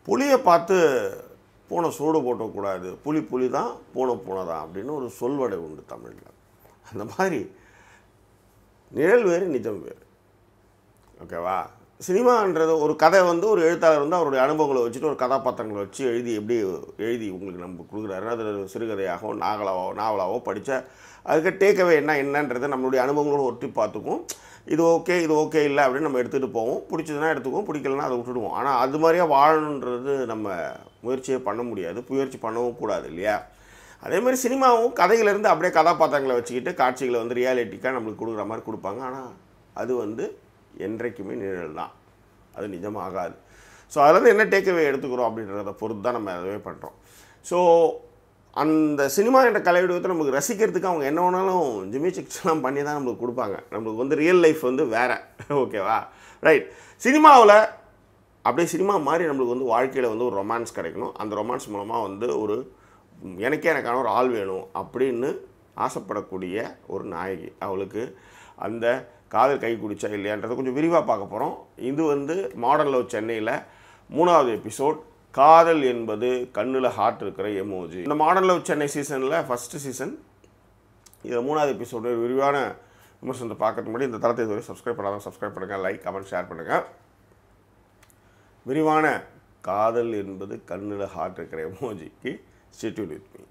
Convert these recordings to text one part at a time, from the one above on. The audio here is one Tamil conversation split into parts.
புலியை பார்த்து பூனை சூடு போட்டக்கூடாது புலி புலி தான் பூனை பூனை தான் அப்படின்னு ஒரு சொல்வடை உண்டு தமிழில் அந்த மாதிரி நிழல் வேறு நிஜம் வேறு ஓகேவா சினிமான்றது ஒரு கதை வந்து ஒரு எழுத்தாளர் வந்து அவருடைய அனுபவங்களை வச்சுட்டு ஒரு கதாபாத்திரங்களை வச்சு எழுதி எப்படி எழுதி உங்களுக்கு நம்ம கொடுக்குறாரு அது சிறுகதையாகவோ நாகலாவோ நாவலாவோ படித்த அதுக்கு டேக்அவே என்ன என்னன்றது நம்மளுடைய அனுபவங்களோட ஒட்டி பார்த்துக்கும் இது ஓகே இது ஓகே இல்லை அப்படின்னு நம்ம எடுத்துகிட்டு போவோம் பிடிச்சதுன்னா எடுத்துக்குவோம் பிடிக்கலன்னா அதை விட்டுடுவோம் ஆனால் அது மாதிரியே வாழணுன்றது நம்ம முயற்சியே பண்ண முடியாது முயற்சி பண்ணவும் கூடாது இல்லையா அதே மாதிரி சினிமாவும் கதையிலேருந்து அப்படியே கதாபாத்திரங்களை வச்சுக்கிட்டு காட்சிகளை வந்து ரியாலிட்டிக்காக நம்மளுக்கு கொடுக்குற மாதிரி கொடுப்பாங்க ஆனால் அது வந்து என்றைக்குமே நிழல் தான் அது நிஜமாகாது ஸோ அதுலேருந்து என்ன டேக்அவே எடுத்துக்கிறோம் அப்படின்றத பொறுத்து தான் நம்ம அதுவே பண்ணுறோம் ஸோ அந்த சினிமா என்ற கலை வடிவத்தை நமக்கு ரசிக்கிறதுக்கு அவங்க என்ன வேணாலும் ஜிமிச்சிக்ஸ்லாம் பண்ணி தான் நம்மளுக்கு கொடுப்பாங்க நம்மளுக்கு வந்து ரியல் லைஃப் வந்து வேறு ஓகேவா ரைட் சினிமாவில் அப்படியே சினிமா மாதிரி நம்மளுக்கு வந்து வாழ்க்கையில் வந்து ஒரு ரொமான்ஸ் கிடைக்கணும் அந்த ரொமான்ஸ் மூலமாக வந்து ஒரு எனக்கே எனக்கான ஒரு ஆள் வேணும் அப்படின்னு ஆசைப்படக்கூடிய ஒரு நாயகி அவளுக்கு அந்த காதல் கை குடிச்சா இல்லையான்றதை கொஞ்சம் விரிவாக பார்க்க போகிறோம் இது வந்து மாடர்ன் லவ் சென்னையில் மூணாவது எபிசோட் காதல் என்பது கண்ணில் ஹார்ட் இருக்கிற எமோஜி இந்த மாடர்ன் லவ் சென்னை சீசனில் ஃபஸ்ட்டு சீசன் இது மூணாவது எபிசோடு விரிவான விமர்சனத்தை பார்க்கறதுக்கு முன்னாடி இந்த தளத்தை இதுவரை சப்ஸ்கிரைப் பண்ணாதான் சப்ஸ்கிரைப் பண்ணுங்கள் லைக் கமெண்ட் ஷேர் பண்ணுங்கள் விரிவான காதல் என்பது கண்ணில் ஹார்ட் இருக்கிற எமோஜிக்கு stay tuned with me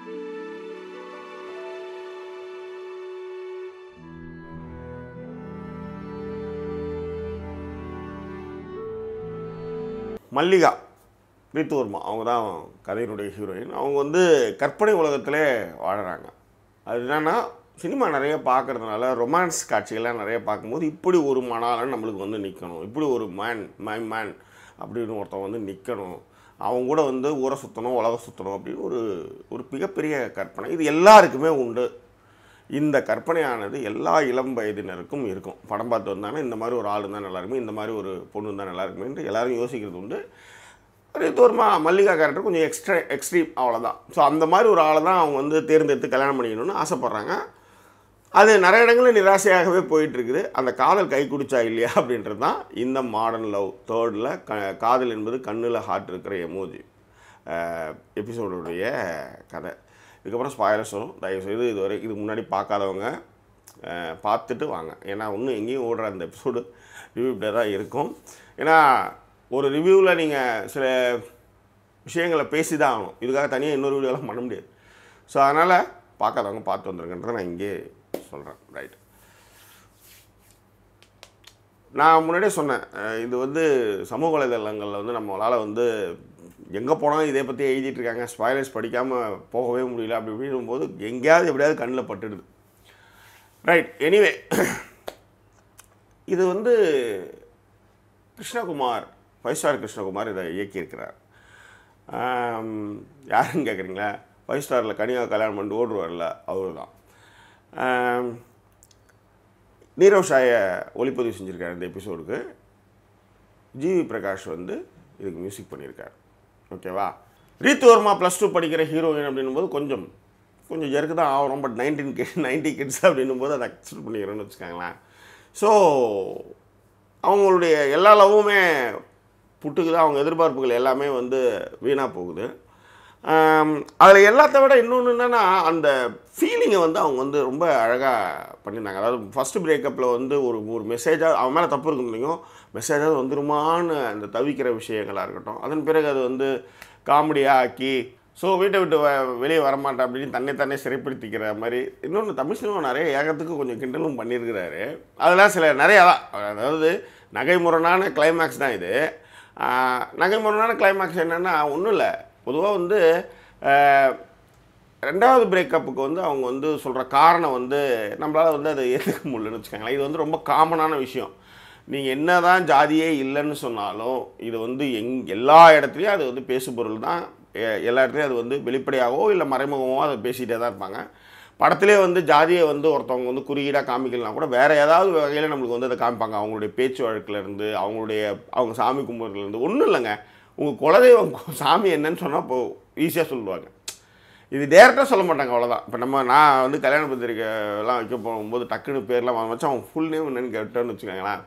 Mallika Ritu Varma அவங்க தான் கதையினுடைய ஹீரோயின் அவங்க வந்து கற்பனை உலகத்திலே வாழுறாங்க அது என்னன்னா சினிமா நிறைய பார்க்கறதுனால ரொமான்ஸ் காட்சிகள்லாம் நிறைய பார்க்கும்போது இப்படி ஒரு மணாலன் நம்மளுக்கு வந்து நிற்கணும் இப்படி ஒரு மேன் மை மேன் அப்படின்னு ஒருத்தன் வந்து நிற்கணும் அவங்க கூட வந்து ஊரை சுற்றணும் உலகம் சுற்றணும் அப்படின்னு ஒரு ஒரு மிகப்பெரிய கற்பனை இது எல்லாருக்குமே உண்டு இந்த கற்பனையானது எல்லா இளம் வயதினருக்கும் இருக்கும் படம் பார்த்து வந்தாங்கன்னா இந்த மாதிரி ஒரு ஆள் இருந்தால் நல்லா இருக்குமே இந்த மாதிரி ஒரு பொண்ணு இருந்தால் நல்லா இருக்குமேன்ட்டு எல்லாரும் யோசிக்கிறது உண்டு ரித்துவர்மா மல்லிகா கேரக்டர் கொஞ்சம் எக்ஸ்ட்ரா எக்ஸ்ட்ரீம் அவ்வளோதான் ஸோ அந்த மாதிரி ஒரு ஆளை தான் அவங்க வந்து தேர்ந்தெடுத்து கல்யாணம் பண்ணிக்கணும்னு ஆசைப்பட்றாங்க அது நிறைய இடங்களில் நிராசையாகவே போயிட்டு இருக்குது அந்த காதல் கை குடிச்சா இல்லையா அப்படின்றது தான் இந்த மாடர்ன் லவ் தேர்டில் க காதல் என்பது கண்ணில் ஹார்ட் இருக்கிற எமோஜி எபிசோடுடைய கதை இதுக்கப்புறம் ஸ்பாயிலர்ஸ் வரும் தயவுசெய்து இதுவரை இதுக்கு முன்னாடி பார்க்காதவங்க அஹ், பார்த்துட்டு வாங்க ஏன்னா இன்னும் எங்கேயும் ஓடுற அந்த எபிசோடு ரிவ்யூ இப்படியே தான் இருக்கும் ஏன்னா ஒரு ரிவ்யூவில் நீங்கள் சில விஷயங்களை பேசி தான் ஆகணும் இதுக்காக தனியாக இன்னொரு வீடியோலாம் பண்ண முடியாது ஸோ அதனால் பார்க்காதவங்க பார்த்து வந்துருங்கன்றதை நான் இங்கே சொல்கிறேன் ரைட் நான் முன்னாடியே சொன்னேன் அஹ் இது வந்து சமூக வலைதளங்களில் வந்து நம்மளால் வந்து எங்கே போனாலும் இதை பற்றி எழுதிட்டு இருக்காங்க ஸ்பாய்லர்ஸ் படிக்காமல் போகவே முடியல அப்படி இப்படின்னும் போது எங்கேயாவது எப்படியாவது கண்ணில் பட்டுடுது ரைட் எனிவே இது வந்து கிருஷ்ணகுமார் ஃபைவ் ஸ்டார் கிருஷ்ணகுமார் இதை இயக்கியிருக்கிறார் ஆம், யாருன்னு கேட்குறீங்களா ஃபைவ் ஸ்டாரில் கனியா கல்யாணம் பண்ணிட்டு ஓடுவார்ல அவர் தான் நீரவ் ஷாயை ஒளிப்பதிவு செஞ்சுருக்காரு இந்த எபிசோடுக்கு ஜிவி பிரகாஷ் வந்து இதுக்கு மியூசிக் பண்ணியிருக்காரு ஓகேவா ரீத்து வர்மா ப்ளஸ் டூ படிக்கிற ஹீரோயின் அப்படின்னும் போது கொஞ்சம் கொஞ்சம் ஜெருக்கு தான் ஆகிறோம் பட் நைன்டீன் கி நைன்டி கிட்ஸ் அப்படின்னும் போது அதை அக்செப்ட் பண்ணிக்கிறோன்னு வச்சுக்கோங்களேன் ஸோ அவங்களுடைய எல்லா லவ்வுமே புட்டுக்கு தான் அவங்க எதிர்பார்ப்புகள் எல்லாமே வந்து வீணாக போகுது அதில் எல்லாத்த விட இன்னொன்று என்னென்னா அந்த ஃபீலிங்கை வந்து அவங்க வந்து ரொம்ப அழகாக பண்ணியிருந்தாங்க அதாவது ஃபஸ்ட்டு பிரேக்கப்பில் வந்து ஒரு ஒரு மெசேஜாக அவன் மேலே தப்பு இருக்கும் இல்லையும் மெசேஜாக வந்துருமான்னு அந்த தவிக்கிற விஷயங்களாக இருக்கட்டும் அதன் பிறகு அது வந்து காமெடியாக ஆக்கி ஸோ வீட்டை விட்டு வ வெளியே வரமாட்டேன் அப்படின்னு தன்னை தானே சிறைப்படுத்திக்கிற மாதிரி இன்னொன்று தமிழ் சினிமா நிறைய ஏகத்துக்கு கொஞ்சம் கிண்டலும் பண்ணியிருக்கிறாரு அதெல்லாம் சில நிறையா தான் அதாவது நகைமுரணான கிளைமேக்ஸ் தான் இது ஆஹ், நகைமுரணான கிளைமேக்ஸ் என்னென்னா ஒன்றும் இல்லை பொதுவாக வந்து ஆஹ், ரெண்டாவது பிரேக்கப்புக்கு வந்து அவங்க வந்து சொல்கிற காரணம் வந்து நம்மளால் வந்து அதை ஏற்றுக்க முடியலன்னு வச்சுக்கோங்களேன் இது வந்து ரொம்ப காமனான விஷயம் நீங்கள் என்ன தான் ஜாதியே இல்லைன்னு சொன்னாலும் இது வந்து எங் எல்லா இடத்துலையும் அது வந்து பேசுபொருள் தான் எ- எல்லா இடத்துலையும் அது வந்து வெளிப்படையாகவோ இல்லை மறைமுகமாகவோ அதை பேசிகிட்டே தான் இருப்பாங்க படத்திலே வந்து ஜாதியை வந்து ஒருத்தவங்க வந்து குறியீடாக காமிக்கலாம் கூட வேறு ஏதாவது வகையில் நம்மளுக்கு வந்து அதை காமிப்பாங்க அவங்களுடைய பேச்சு வழக்குலேருந்து அவங்களுடைய அவங்க சாமி கும்பிட்றதுலேருந்து ஒன்றும் இல்லைங்க உங்கள் குலதெய்வம் சாமி என்னன்னு சொன்னால் இப்போ ஈஸியாக சொல்லுவாங்க இது டேரெக்டாக சொல்ல மாட்டாங்க அவ்வளோதான் இப்போ நம்ம நான் வந்து கல்யாண பத்திரிக்கை எல்லாம் வைக்க போகும்போது டக்குன்னு பேர்லாம் வச்சு அவன் ஃபுல் நேம் என்னன்னு கேட்டேன்னு வச்சுக்கோங்களேன்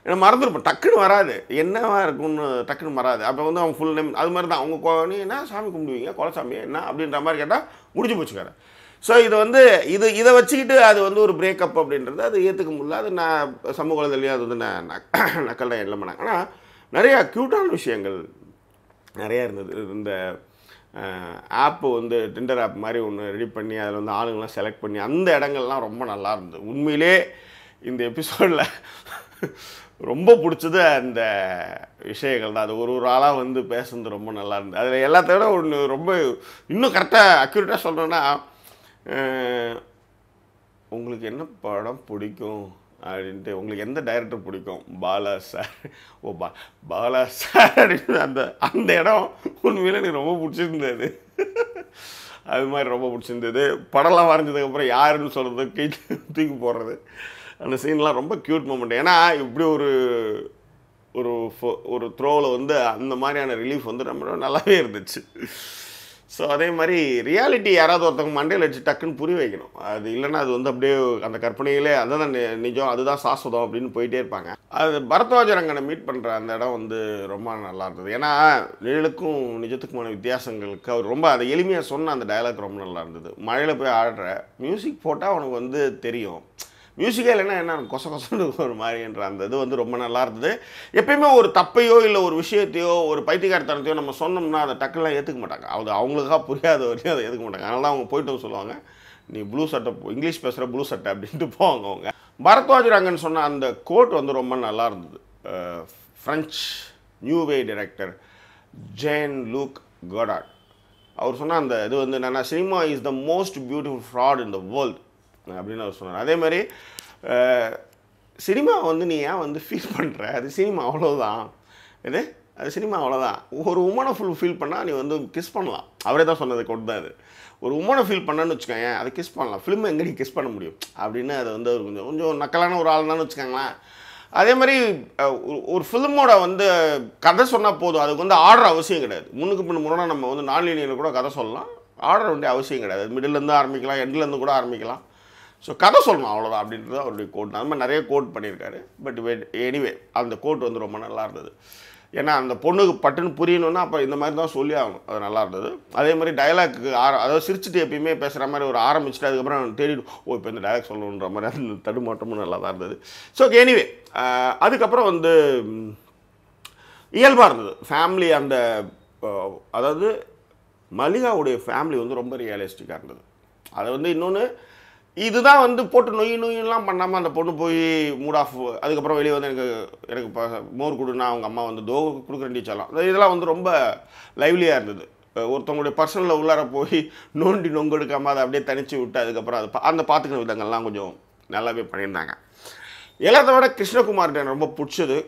ஏன்னா மறந்துருப்போம் டக்குன்னு வராது என்னவா இருக்கும்னு டக்குன்னு வராது அப்போ வந்து அவங்க ஃபுல் நேம் அது மாதிரி தான் அவங்க கொ- நீ என்ன சாமி கும்பிடுவீங்க குலசாமி என்ன அப்படின்ற மாதிரி கேட்டால் முடிஞ்சு போச்சுக்கார ஸோ இது வந்து இது இதை வச்சுக்கிட்டு அது வந்து ஒரு பிரேக்கப் அப்படின்றது அது ஏற்றுக்க முடியல அது நான் சமூக வலைதளையும் அது வந்து நான் நக்- நக்கல் தான் எல்லாம் பண்ணாங்க ஆனால் நிறையா க்யூட்டான விஷயங்கள் நிறையா இருந்தது இந்த ஆப்பு வந்து டிண்டர் ஆப் மாதிரி ஒன்று ரெடி பண்ணி அதில் வந்து ஆளுங்கள்லாம் செலக்ட் பண்ணி அந்த இடங்கள்லாம் ரொம்ப நல்லா இருந்தது உண்மையிலே இந்த எபிசோடில் ரொம்ப பிடிச்சது அந்த விஷயங்கள் தான் அது ஒரு ஒரு ஆளாக வந்து பேசுனது ரொம்ப நல்லா இருந்தது அதில் எல்லாத்த விட ஒன்று ரொம்ப இன்னும் கரெக்டாக அக்யூரேட்டாக சொல்கிறேன்னா உங்களுக்கு என்ன படம் பிடிக்கும் அப்படின்ட்டு உங்களுக்கு எந்த டைரக்டர் பிடிக்கும் பாலா சார் ஓ பா பாலா சார் அப்படின்னு அந்த அந்த இடம் உண்மையில எனக்கு ரொம்ப பிடிச்சிருந்தது அது மாதிரி ரொம்ப பிடிச்சிருந்தது படம்லாம் வரைஞ்சதுக்கப்புறம் யாருன்னு சொல்கிறது கை தூக்கி போடுறது அந்த சீன்லாம் ரொம்ப க்யூட் மூமெண்ட் ஏன்னா இப்படி ஒரு ஒரு ஃபோ- ஒரு த்ரோவில் வந்து அந்த மாதிரியான ரிலீஃப் வந்து ரொம்ப நல்லாவே இருந்துச்சு ஸோ அதே மாதிரி ரியாலிட்டி யாராவது ஒருத்தவங்க மண்டையில் வச்சு டக்குன்னு புரிய வைக்கணும் அது இல்லைன்னா அது வந்து அப்படியே அந்த கற்பனையிலே அதுதான் நி- நிஜம் அதுதான் சாஸ்வதம் அப்படின்னு போயிட்டே இருப்பாங்க அது பரத்வாஜரங்கனை மீட் பண்ணுற அந்த இடம் வந்து ரொம்ப நல்லா இருந்தது ஏன்னா நிழலுக்கும் நிஜத்துக்குமான வித்தியாசங்களுக்கு அவர் ரொம்ப அதை எளிமையாக சொன்ன அந்த டயலாக் ரொம்ப நல்லா இருந்தது மழையில் போய் ஆடுற மியூசிக் போட்டால் அவனுக்கு வந்து தெரியும் மியூசிக்கே இல்லைன்னா என்ன கொச கொசன்னு ஒரு மாதிரின்ற அந்த இது வந்து ரொம்ப நல்லா இருந்தது எப்பயுமே ஒரு தப்பையோ இல்லை ஒரு விஷயத்தையோ ஒரு பைத்தியக்காரத்தனத்தையோ நம்ம சொன்னோம்னா அதை டக்குலாம் ஏற்றுக்க மாட்டாங்க அது அவங்களுக்கா புரியாத வரையும் அதை ஏற்றுக்க மாட்டாங்க அதனால தான் அவங்க போயிட்டு வந்து சொல்லுவாங்க நீ ப்ளூ சட்டை போ- இங்கிலீஷ் பேசுகிற ப்ளூ சட்டை அப்படின்ட்டு போவாங்க அவங்க பரத்வாஜ் ரங்கன் சொன்ன அந்த கோட் வந்து ரொம்ப நல்லா இருந்தது French new wave director Jean Luc Godard அவர் சொன்ன அந்த இது வந்து என்னென்னா cinema is the most beautiful fraud in the world அப்படின்னு அவர் சொன்னார் அதே மாதிரி சினிமா வந்து நீ ஏன் வந்து ஃபீல் பண்ணுற அது சினிமா அவ்வளோதான் இது அது சினிமா அவ்வளோதான் ஒரு உமனை ஃபுல் ஃபீல் பண்ணால் நீ வந்து கிஸ் பண்ணலாம் அவரே தான் சொன்னது கொண்டு தான் அது ஒரு உமனை ஃபீல் பண்ணான்னு வச்சுக்கோங்க அதை கிஸ் பண்ணலாம் ஃபிலிம் எங்கே நீ கிஸ் பண்ண முடியும் அப்படின்னு அதை வந்து அவர் கொஞ்சம் கொஞ்சம் நக்கலான ஒரு ஆள்னான்னு வச்சுக்கோங்களேன் அதே மாதிரி அஹ், ஒரு- ஒரு ஃபிலிமோட வந்து கதை சொன்னால் போதும் அதுக்கு வந்து ஆர்டர் அவசியம் கிடையாது முன்னுக்கு பின்னு முன்னாடி நம்ம வந்து நான் லீனியர் கூட கதை சொல்லலாம் ஆர்டர் வேண்டிய அவசியம் கிடையாது மிடிலேருந்து ஆரம்பிக்கலாம் எண்ட்லேருந்து கூட ஆரம்பிக்கலாம் ஸோ கதை சொல்லணும் அவ்வளோதான் அப்படின்றது அவருடைய கோட் அந்த மாதிரி நிறைய கோட் பண்ணியிருக்காரு பட் எனிவே அந்த கோட் வந்து ரொம்ப நல்லா இருந்தது ஏன்னா அந்த பொண்ணுக்கு பட்டுன்னு புரியணும்னா அப்போ இந்த மாதிரி தான் சொல்லி ஆகணும் அது நல்லா இருந்தது அதே மாதிரி டயலாக்கு ஆர அதாவது சிரிச்சுட்டு எப்பயுமே பேசுகிற மாதிரி ஒரு ஆரம்பிச்சுட்டு அதுக்கப்புறம் தேடிட்டு ஓ இப்போ இந்த டயலாக் சொல்லணுன்ற மாதிரி அந்த தடுமாட்டமும் நல்லா தான் இருந்தது ஸோ எனிவே அதுக்கப்புறம் வந்து ம், இயல்பாக இருந்தது ஃபேமிலி அந்த அஹ், அதாவது மல்லிகாவுடைய ஃபேமிலி வந்து ரொம்ப ரியலிஸ்டிக்காக இருந்தது அதை வந்து இன்னொன்று இதுதான் வந்து போட்டு நொய் நொய்யெல்லாம் பண்ணாமல் அந்த பொண்ணு போய் மூட் ஆஃப் அதுக்கப்புறம் வெளியே வந்து எனக்கு எனக்கு இப்போ மோர் கொடுன்னா அவங்க அம்மா வந்து தோ கொடுக்குறேன் டீச்சர்லாம் இதெல்லாம் வந்து ரொம்ப லைவ்லியாக இருந்தது அஹ் ஒருத்தவங்களுடைய பர்சனலில் உள்ளார போய் நோண்டி நொங்கு எடுக்காமல் அதை அப்படியே தனிச்சு விட்டு அதுக்கப்புறம் அது பா- அந்த பார்த்துக்கிற விதங்கள்லாம் கொஞ்சம் நல்லாவே பண்ணியிருந்தாங்க எல்லாத்த விட கிருஷ்ணகுமார்கிட்ட எனக்கு ரொம்ப பிடிச்சது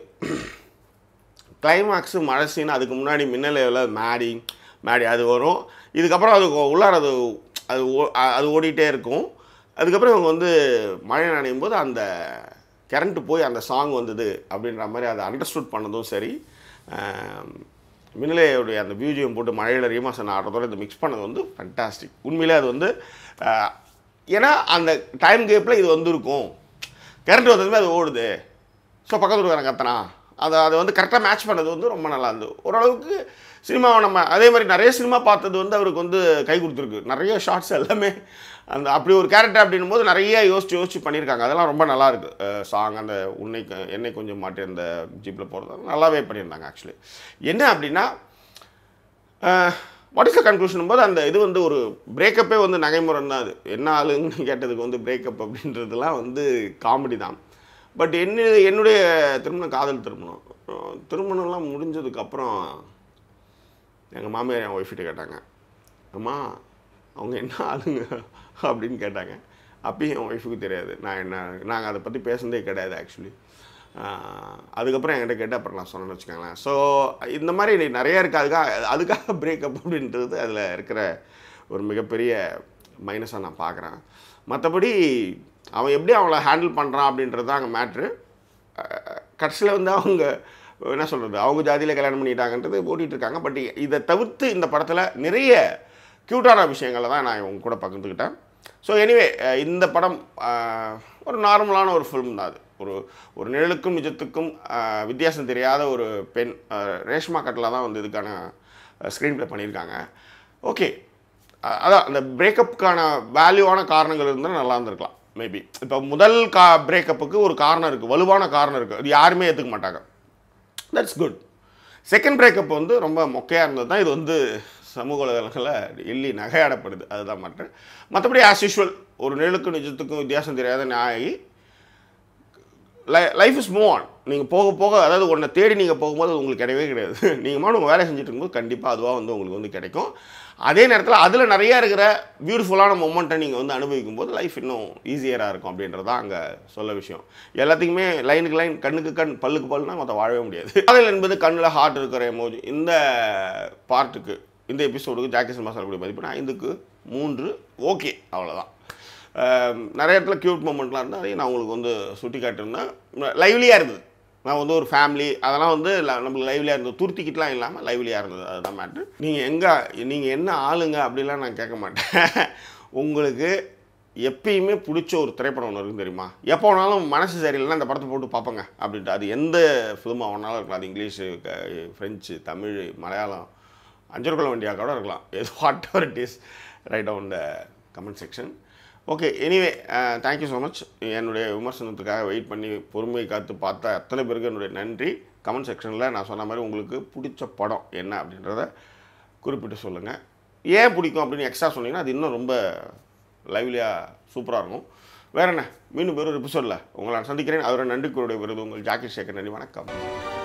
கிளைமாக்ஸு மழை சீன் அதுக்கு முன்னாடி மின்னலையில் மேடி மேடி அது வரும் இதுக்கப்புறம் அது உள்ளார அது அது ஓ- அ- அது ஓடிட்டே இருக்கும் அதுக்கப்புறம் இவங்க வந்து மழை நனையும் போது அந்த கரண்ட்டு போய் அந்த சாங் வந்தது அப்படின்ற மாதிரி அதை அண்டர்ஸ்டுட் பண்ணதும் சரி ஆம், மின்னலையுடைய அந்த பியூஜியம் போட்டு மழையில் ரீமாசன் ஆடுறதோட இது மிக்ஸ் பண்ணது வந்து ஃபண்டாஸ்டிக் உண்மையிலே அது வந்து ஆ, ஏன்னா அந்த டைம் கேப்பில் இது வந்திருக்கும் கரண்ட் வந்ததுமே அது ஓடுது ஸோ பக்கத்து இருக்கிற கத்தனா அதை அதை வந்து கரெக்டாக மேட்ச் பண்ணது வந்து ரொம்ப நல்லா இருந்தது ஓரளவுக்கு சினிமாவை நம்ம அதே மாதிரி நிறைய சினிமா பார்த்தது வந்து அவருக்கு வந்து கை கொடுத்துருக்கு நிறைய ஷார்ட்ஸ் எல்லாமே அந்த அப்படி ஒரு கேரக்டர் அப்படின்னும் போது நிறைய யோசிச்சு யோசிச்சு பண்ணியிருக்காங்க அதெல்லாம் ரொம்ப நல்லா இருக்கு சாங் அந்த உன்னை க- என்னை கொஞ்சம் மாட்டி அந்த ஜீப்பில் போகிறது நல்லாவே பண்ணியிருந்தாங்க ஆக்சுவலி என்ன அப்படின்னா வாட் இஸ் த கன்க்ளூஷன் போது அந்த இது வந்து ஒரு பிரேக்கப்பே வந்து நகைமுறை தான் அது என்ன ஆளுங்கன்னு கேட்டதுக்கு வந்து பிரேக்கப் அப்படின்றதுலாம் வந்து காமெடி தான் பட் என்ன என்னுடைய திருமணம் காதல் திருமணம் அஹ் திருமணம்லாம் முடிஞ்சதுக்கப்புறம் எங்கள் மாமியார் என் ஒய்ஃபிட்ட கேட்டாங்க அம்மா அவங்க என்ன ஆளுங்க அப்படின்னு கேட்டாங்க அப்பயும் என் ஒய்ஃபுக்கு தெரியாது நான் என்ன நாங்கள் அதை பற்றி பேசுனதே கிடையாது ஆக்சுவலி அதுக்கப்புறம் என்கிட்ட கேட்டு அப்புறம் நான் சொன்னேன்னு வச்சுக்கோங்களேன் ஸோ இந்த மாதிரி நிறைய இருக்குது அதுக்காக அதுக்காக பிரேக்கப் அப்படின்றது அதில் இருக்கிற ஒரு மிகப்பெரிய மைனஸாக நான் பார்க்குறேன் மற்றபடி அவன் எப்படி அவங்கள ஹேண்டில் பண்ணுறான் அப்படின்றது தான் அங்கே மேட்ரு கடைசியில் வந்து அவங்க என்ன சொல்கிறது அவங்க ஜாதியில் கல்யாணம் பண்ணிட்டாங்கன்றது ஓட்டிகிட்டு இருக்காங்க பட் இதை தவிர்த்து இந்த படத்தில் நிறைய க்யூட்டான விஷயங்களை தான் நான் இவங்க கூட பகிர்ந்துக்கிட்டேன் ஸோ எனிவே இந்த படம் அஹ், ஒரு நார்மலான ஒரு ஃபிலிம் தான் அது ஒரு ஒரு நிழலுக்கும் நிஜத்துக்கும் ஆஹ், வித்தியாசம் தெரியாத ஒரு பெண் ஆஹ், ரேஷ்மா கட்டில் தான் வந்து இதுக்கான ஸ்க்ரீன் ப்ளே பண்ணியிருக்காங்க ஓகே அதான் அந்த பிரேக்கப்புக்கான வேல்யூவான காரணங்கள் இருந்தால் நல்லா இருந்திருக்கலாம் மேபி இப்போ முதல் கா பிரேக்கப்புக்கு ஒரு காரணம் இருக்குது வலுவான காரணம் இருக்குது அது யாருமே ஏற்றுக்க மாட்டாங்க தட்ஸ் குட் செகண்ட் பிரேக்கப் வந்து ரொம்ப மொக்கையாக இருந்தது தான் இது வந்து சமூக வலைதளங்களில் எள்ளி நகையாடப்படுது அதுதான் மற்ற மற்றபடி ஆஸ் யூஷுவல் ஒரு நிழலுக்கும் நிஜத்துக்கும் வித்தியாசம் தெரியாத நாயகி லை லைஃப் இஸ் மூவ் ஆன் நீங்கள் போக போக அதாவது ஒன்றை தேடி நீங்கள் போகும்போது அது உங்களுக்கு கிடையவே கிடையாது நீங்கள் மாடு உங்கள் வேலை செஞ்சுட்டு இருக்கும்போது கண்டிப்பாக அதுவாக வந்து உங்களுக்கு வந்து கிடைக்கும் அதே நேரத்தில் அதில் நிறையா இருக்கிற பியூட்டிஃபுல்லான மொமெண்ட்டை நீங்கள் வந்து அனுபவிக்கும் போது லைஃப் இன்னும் ஈஸியராக இருக்கும் அப்படின்றது தான் அங்கே சொல்ல விஷயம் எல்லாத்துக்குமே லைனுக்கு லைன் கண்ணுக்கு கண் பல்லுக்கு பல்லுனா மொத்தம் வாழவே முடியாது காதல் என்பது கண்ணில் ஹார்ட் இருக்கிற எமோஜி இந்த பார்ட்டுக்கு இந்த எபிசோடுக்கு ஜாக்கி சினிமா சொல்லக்கூடிய மதிப்பு ஐந்துக்கு மூன்று ஓகே அவ்வளோதான் ஆம், நிறைய இடத்துல க்யூட் மூமெண்ட்லாம் இருந்தால் அதையும் நான் உங்களுக்கு வந்து சுட்டி காட்டியிருந்தேன் லைவ்லியாக இருந்தது நான் வந்து ஒரு ஃபேமிலி அதெல்லாம் வந்து ல- நம்மளுக்கு லைவ்லியாக இருந்தது துருத்திக்கிட்டுலாம் இல்லாமல் லைவ்லியாக இருந்தது அதுதான் மேட்ரு நீங்கள் எங்கே நீங்கள் என்ன ஆளுங்க அப்படிலாம் நான் கேட்க மாட்டேன் உங்களுக்கு எப்பயுமே பிடிச்ச ஒரு திரைப்படம் ஒன்று இருக்கும் தெரியுமா எப்போ வேணாலும் மனசு சரியில்லைன்னா அந்த படத்தை போட்டு பார்ப்போங்க அப்படின்ட்டு அது எந்த ஃபிலிமாக வேணாலும் இருக்கலாம் அது இங்கிலீஷு க- ஃப்ரெஞ்சு தமிழ் மலையாளம் அஞ்சர்குள்ள வண்டியாக கூட இருக்கலாம் எது whatever it is write on the comment section okay anyway thank you so much என்னுடைய விமர்சனத்துக்காக வெயிட் பண்ணி பொறுமை காத்து பார்த்த அத்தனை பேருக்கு என்னுடைய நன்றி கமெண்ட் செக்ஷனில் நான் சொன்ன மாதிரி உங்களுக்கு பிடிச்ச படம் என்ன அப்படின்றத குறிப்பிட்டு சொல்லுங்கள் ஏன் பிடிக்கும் அப்படின்னு எக்ஸ்ட்ரா சொன்னீங்கன்னா அது இன்னும் ரொம்ப லைவ்லியாக சூப்பராக இருக்கும் வேற என்ன மீண்டும் வேறு ஒரு எபிசோடில் உங்களை நான் சந்திக்கிறேன் அவரை நன்றி கூறுடைய விருது உங்கள் ஜாக்கி சேகர் நன்றி வணக்கம்